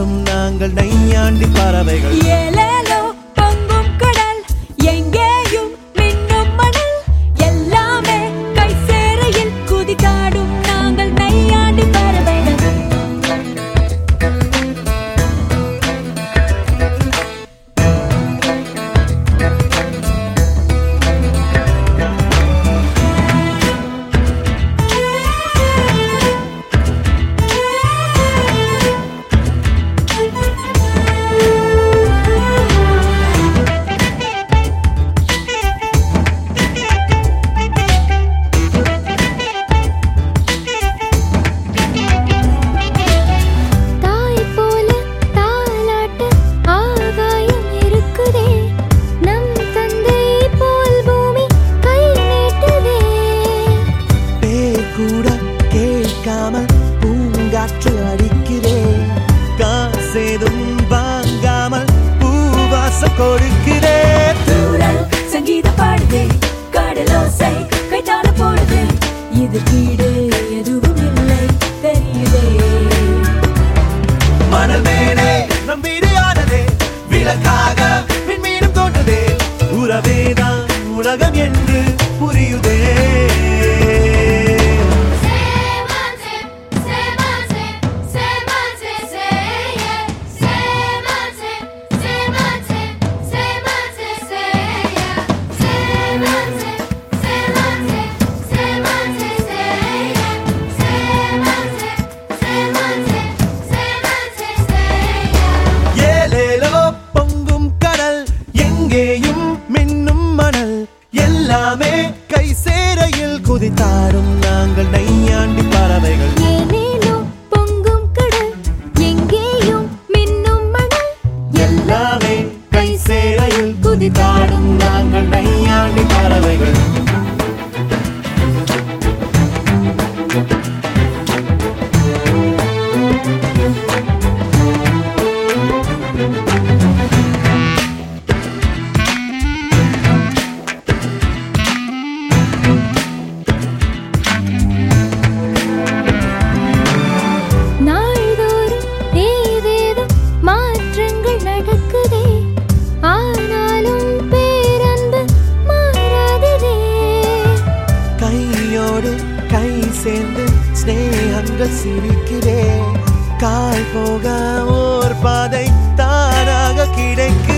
குதித்தாடும் நாங்கள் நையாண்டி பறவைகள் ஏலேலோ பொங்கும் கடல் எங்கேயும் மின்னும் மணல் எல்லாமே கை சேரையில் குதித்தாடும் நாங்கள் நையாண்டி பறவைகள் தாய் போல தாலாட்ட ஆகாயம் இருக்குதே நம் தந்தை போல் பூமி கை நீட்டுதே பேர் கூட கேட்காமல் பூங்காற்று அடிக்கிறேன் காசேதும் வாங்காமல் பூவாசம் கொடுக்கிறேன் தூரல் சங்கீதம் பாடுதே கடலோசை கைத்தாள போடுதே இது கீடு எதுவும் இல்லை தெரியுதே மணல் மேலே நம் வீடு ஆனதே விளக்காக விண்மீனும் தோன்றுதே உறவேதான் உலகம் என்று புரியுதே ஏலேலோ பொங்கும் கடல் எங்கேயும் மின்னும் மணல் எல்லாமே கை சேரையில் குதித்தாடும் நாங்கள் நையாண்டி பறவைகள் ஏலேலோ பொங்கும் கடல் எங்கேயும் மின்னும் மணல் எல்லாமே கை சேரையில் குதித்தாடும் நாங்கள் நையாண்டி பறவைகள் நாள்தோறும் ஏதேதோ மாற்றங்கள் நடக்குதே ஆனாலும் பேரன்பு மாறாததே கையோடு கை சேர்ந்து ஸ்நேகங்கள் சிரிக்கிறே கால் போக ஓர் பாதை தானாக கிடைக்கிறே